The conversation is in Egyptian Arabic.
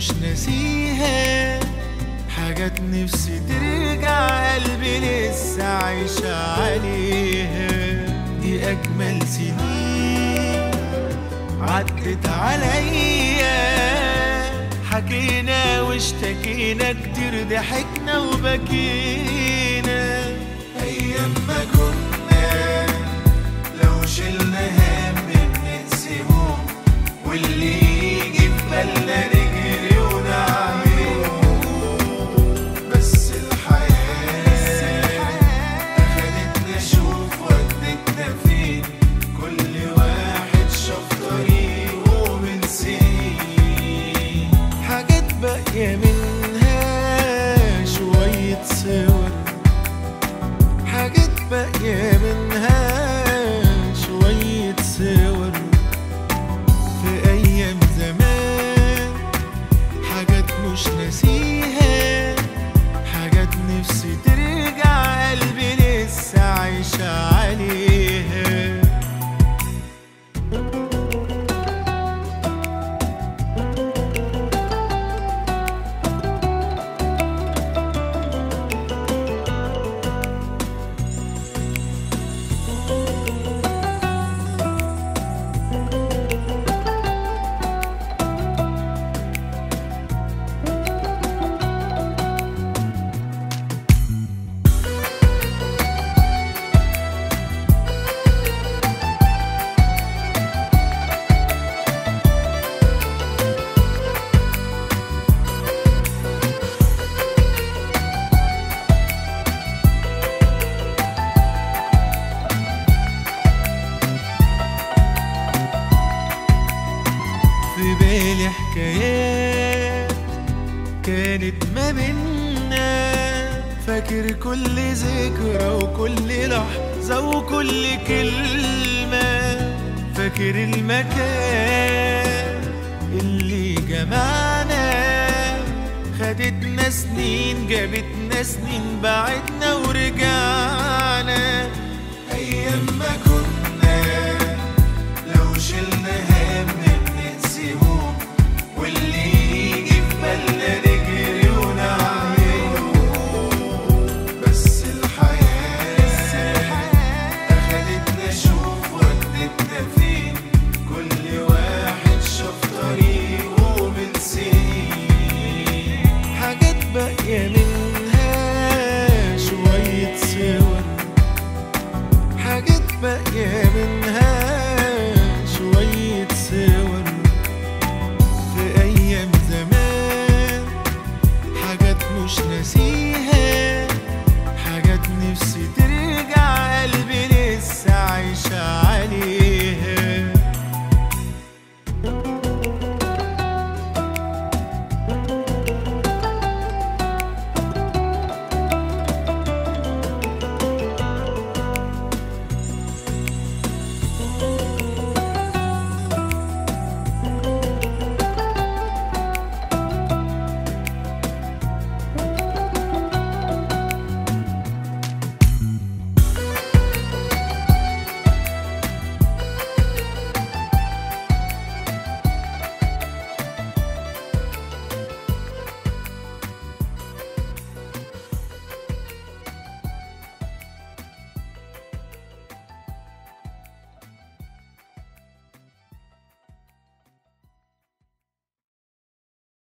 مش ناسيها حاجات نفسي ترجع قلبي لسه عايشة عليها دي أجمل سنين عدت عليا حكينا واشتكينا كتير ضحكنا وبكينا أيام ما كنا لو شلنا هم بننسى هموم واللي يجي في بالنا نجري ونعمله بس الحياة أخدتنا شوف ودتنا فين كل واحد شاف طريقه من سنين حاجات باقية منها شوية صور حاجات باقية منها شوية صور في أيام زمان حاجات مش ناسيها حاجات نفسي ترجع قلبي لسه عايشة عليها في بالي حكايات كانت ما بينا فاكر كل ذكرى وكل لحظة وكل كلمة فاكر المكان اللي جمعنا خدتنا سنين جابتنا سنين بعدنا ورجعنا أيام ما كنا